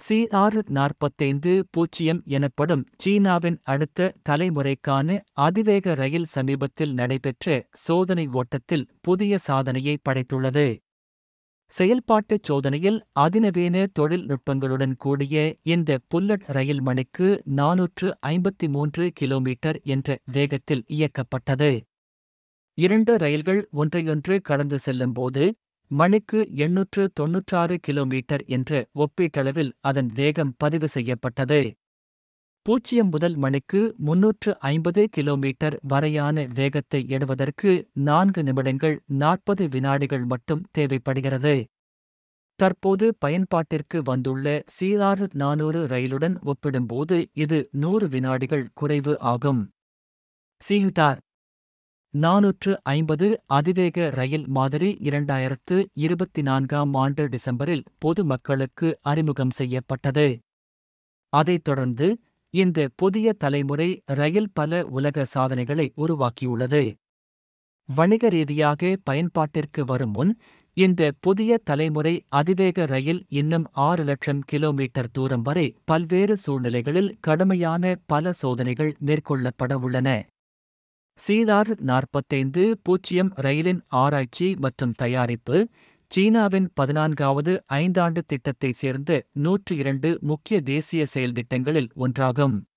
CR நாற்பத்தைந்து பூஜ்ஜியம் எனப்படும் சீனாவின் அடுத்த தலைமுறைக்கான அதிவேக ரயில் சமீபத்தில் நடைபெற்ற சோதனை ஓட்டத்தில் புதிய சாதனையை படைத்துள்ளது செயல்பாட்டுச் சோதனையில் அதிநவீன தொழில்நுட்பங்களுடன் கூடிய இந்த புல்லட் ரயில் மணிக்கு நாநூற்று ஐம்பத்தி மூன்று கிலோமீட்டர் என்ற வேகத்தில் இயக்கப்பட்டது இரண்டு ரயில்கள் ஒன்றையொன்று கடந்து செல்லும்போது மணிக்கு எண்ணூற்று தொன்னூற்றாறு கிலோமீட்டர் என்ற ஒப்பீட்டளவில் அதன் வேகம் பதிவு செய்யப்பட்டது பூஜ்ஜியம் முதல் மணிக்கு முன்னூற்று ஐம்பது கிலோமீட்டர் வரையான வேகத்தை எடுவதற்கு நான்கு நிமிடங்கள் நாற்பது வினாடிகள் மட்டும் தேவைப்படுகிறது தற்போது பயன்பாட்டிற்கு வந்துள்ள சிஆர் நானூறு ரயிலுடன் ஒப்பிடும்போது இது நூறு வினாடிகள் குறைவு ஆகும் சியுதார் நாநூற்று ஐம்பது அதிவேக ரயில் மாதிரி இரண்டாயிரத்து இருபத்தி நான்காம் ஆண்டு டிசம்பரில் பொது மக்களுக்கு அறிமுகம் செய்யப்பட்டது அதைத் தொடர்ந்து இந்த புதிய தலைமுறை ரயில் பல உலக சாதனைகளை உருவாக்கியுள்ளது வணிக ரீதியாக பயன்பாட்டிற்கு வரும் முன் இந்த புதிய தலைமுறை அதிவேக ரயில் இன்னும் ஆறு லட்சம் கிலோமீட்டர் தூரம் வரை பல்வேறு சூழ்நிலைகளில் கடுமையான பல சோதனைகள் மேற்கொள்ளப்பட உள்ளன சீரார் நாற்பத்தைந்து பூஜ்ஜியம் ரயிலின் ஆராய்ச்சி மற்றும் தயாரிப்பு சீனாவின் பதினான்காவது ஐந்தாண்டு திட்டத்தைச் சேர்ந்த நூற்று இரண்டு முக்கிய தேசிய செயல் திட்டங்களில் ஒன்றாகும்